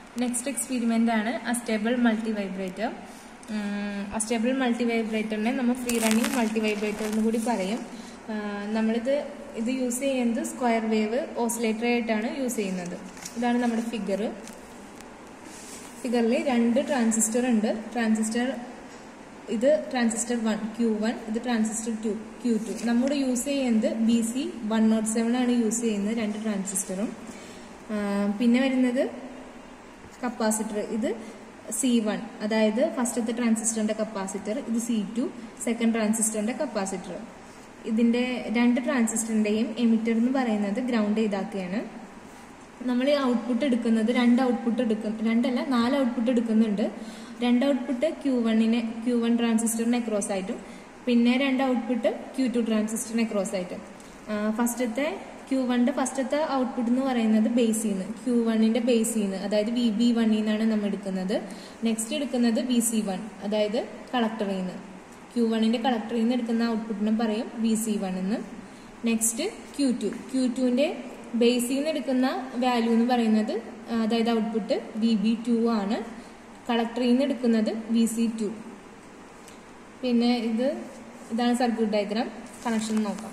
next experiment ആണ് astable multi vibrator astable multi വൈബ്രേറ്ററിനെ നമ്മൾ ഫ്രീ റണ്ണിങ് മൾട്ടി വൈബ്രേറ്റർ എന്ന് കൂടി പറയും ആ, നമ്മളിത് ഇത് യൂസ് ചെയ്യുന്നത് സ്ക്വയർ വേവ് ഓസിലേറ്റർ ആയിട്ടാണ് യൂസ് ചെയ്യുന്നത് ഇതാണ് നമ്മുടെ ഫിഗർ ഫിഗറിൽ രണ്ട് ട്രാൻസിസ്റ്റർ ഉണ്ട് ട്രാൻസിസ്റ്റർ ഇത് ട്രാൻസിസ്റ്റർ വൺ ക്യൂ വൺ ഇത് ട്രാൻസിസ്റ്റർ ടു ക്യൂ ടു നമ്മുടെ യൂസ് ചെയ്യുന്നത് B C one nought seven ആണ് യൂസ് ചെയ്യുന്നത് രണ്ട് ട്രാൻസിസ്റ്ററും ആ, പിന്നെ വരുന്നത് കപ്പാസിറ്റർ ഇത് സി വൺ അതായത് ഫസ്റ്റത്തെ ട്രാൻസിസ്റ്ററിന്റെ കപ്പാസിറ്റർ ഇത് സി ടു സെക്കൻഡ് ട്രാൻസിസ്റ്ററിന്റെ കപ്പാസിറ്റർ ഇതിന്റെ രണ്ട് ട്രാൻസിസ്റ്ററിന്റെയും എമിറ്റർ എന്ന് പറയുന്നത് ഗ്രൗണ്ട് ചെയ്താക്കുകയാണ് നമ്മൾ ഈ ഔട്ട്പുട്ട് എടുക്കുന്നത് രണ്ട് ഔട്ട്പുട്ട് എടുക്കും രണ്ടല്ല നാല് ഔട്ട്പുട്ട് എടുക്കുന്നുണ്ട് രണ്ട് ഔട്ട്പുട്ട് ക്യൂ വണ്ണിനെ ക്യൂ വൺ ട്രാൻസിസ്റ്ററിന് അക്രോസ് ആയിട്ടും പിന്നെ രണ്ട് ഔട്ട്പുട്ട് ക്യൂ ടു ട്രാൻസിസ്റ്ററിന് അക്രോസ് ആയിട്ടും ഫസ്റ്റത്തെ ക്യൂ വണ്ണിന്റെ ഫസ്റ്റത്തെ ഔട്ട്പുട്ട് എന്ന് പറയുന്നത് ബേസിൽ നിന്ന് ക്യൂ വണ്ണിന്റെ ബേസിൽ നിന്ന് അതായത് വി ബി വണ്ണിൽ നിന്നാണ് നമ്മൾ എടുക്കുന്നത് നെക്സ്റ്റ് എടുക്കുന്നത് വി സി വൺ അതായത് കളക്ടറിൽ നിന്ന് ക്യൂ വണ്ണിന്റെ കളക്ടറിൽ നിന്ന് എടുക്കുന്ന ഔട്ട്പുട്ടിനെ പറയും വി സി വൺ എന്ന് നെക്സ്റ്റ് ക്യൂ ടു ക്യൂ ടുവിന്റെ ബേസിൽ നിന്ന് എടുക്കുന്ന വാല്യൂ എന്ന് പറയുന്നത് ആ, അതായത് ഔട്ട്പുട്ട് വി ബി ടു ആണ് കളക്ടറിൽ നിന്ന് എടുക്കുന്നത് വി സി ടു പിന്നെ ഇത് ഇതാണ് സർക്യൂട്ട് ഡയഗ്രാം കണക്ഷൻ നോക്കാം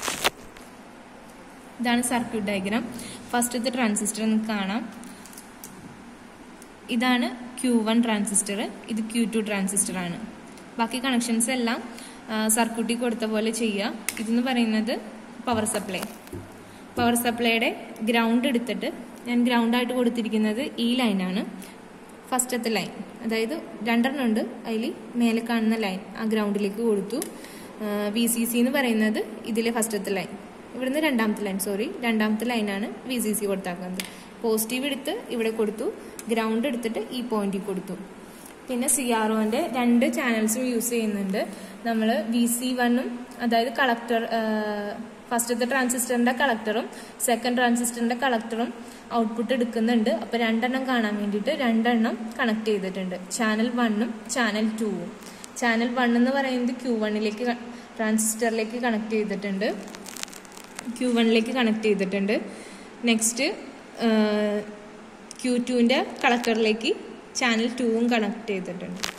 ഇതാണ് സർക്യൂട്ട് ഡയഗ്രാം ഫസ്റ്റത്തെ ട്രാൻസിസ്റ്റർ നമുക്ക് കാണാം ഇതാണ് ക്യൂ വൺ ട്രാൻസിസ്റ്റർ ഇത് ക്യൂ ടു ട്രാൻസിസ്റ്റർ ആണ് ബാക്കി കണക്ഷൻസ് എല്ലാം സർക്യൂട്ടിൽ കൊടുത്ത പോലെ ചെയ്യുക ഇതെന്ന് പറയുന്നത് പവർ സപ്ലൈ പവർ സപ്ലൈയുടെ ഗ്രൗണ്ട് എടുത്തിട്ട് ഞാൻ ഗ്രൗണ്ട് ആയിട്ട് കൊടുത്തിരിക്കുന്നത് ഈ ലൈനാണ് ഫസ്റ്റത്തെ ലൈൻ അതായത് രണ്ടെണ്ണം ഉണ്ട് അതിൽ മേലെ കാണുന്ന ലൈൻ ആ ഗ്രൗണ്ടിലേക്ക് കൊടുത്തു വി സി സി എന്ന് പറയുന്നത് ഇതിലെ ഫസ്റ്റത്തെ ലൈൻ ഇവിടുന്ന് രണ്ടാമത്തെ ലൈൻ സോറി രണ്ടാമത്തെ ലൈനാണ് വി സി സി കൊടുത്താക്കുന്നത് പോസിറ്റീവ് എടുത്ത് ഇവിടെ കൊടുത്തു ഗ്രൗണ്ട് എടുത്തിട്ട് ഈ പോയിന്റിൽ കൊടുത്തു പിന്നെ സി ആർ ഒന്റെ രണ്ട് ചാനൽസും യൂസ് ചെയ്യുന്നുണ്ട് നമ്മൾ വി സി വണ്ണും അതായത് കളക്ടർ ഫസ്റ്റത്തെ ട്രാൻസിസ്റ്ററിന്റെ കളക്ടറും സെക്കൻഡ് ട്രാൻസിസ്റ്ററിന്റെ കളക്ടറും ഔട്ട്പുട്ട് എടുക്കുന്നുണ്ട് അപ്പൊ രണ്ടെണ്ണം കാണാൻ വേണ്ടിയിട്ട് രണ്ടെണ്ണം കണക്ട് ചെയ്തിട്ടുണ്ട് ചാനൽ വണ്ണും ചാനൽ ടൂവും ചാനൽ വൺ എന്ന് പറയുന്നത് ക്യൂ വണ്ണിലേക്ക് ട്രാൻസിസ്റ്ററിലേക്ക് കണക്ട് ചെയ്തിട്ടുണ്ട് ക്യൂ വണ്ണിലേക്ക് കണക്ട് ചെയ്തിട്ടുണ്ട് നെക്സ്റ്റ് ക്യൂ ടുവിൻ്റെ കളക്ടറിലേക്ക് ചാനൽ ടൂവും കണക്ട് ചെയ്തിട്ടുണ്ട്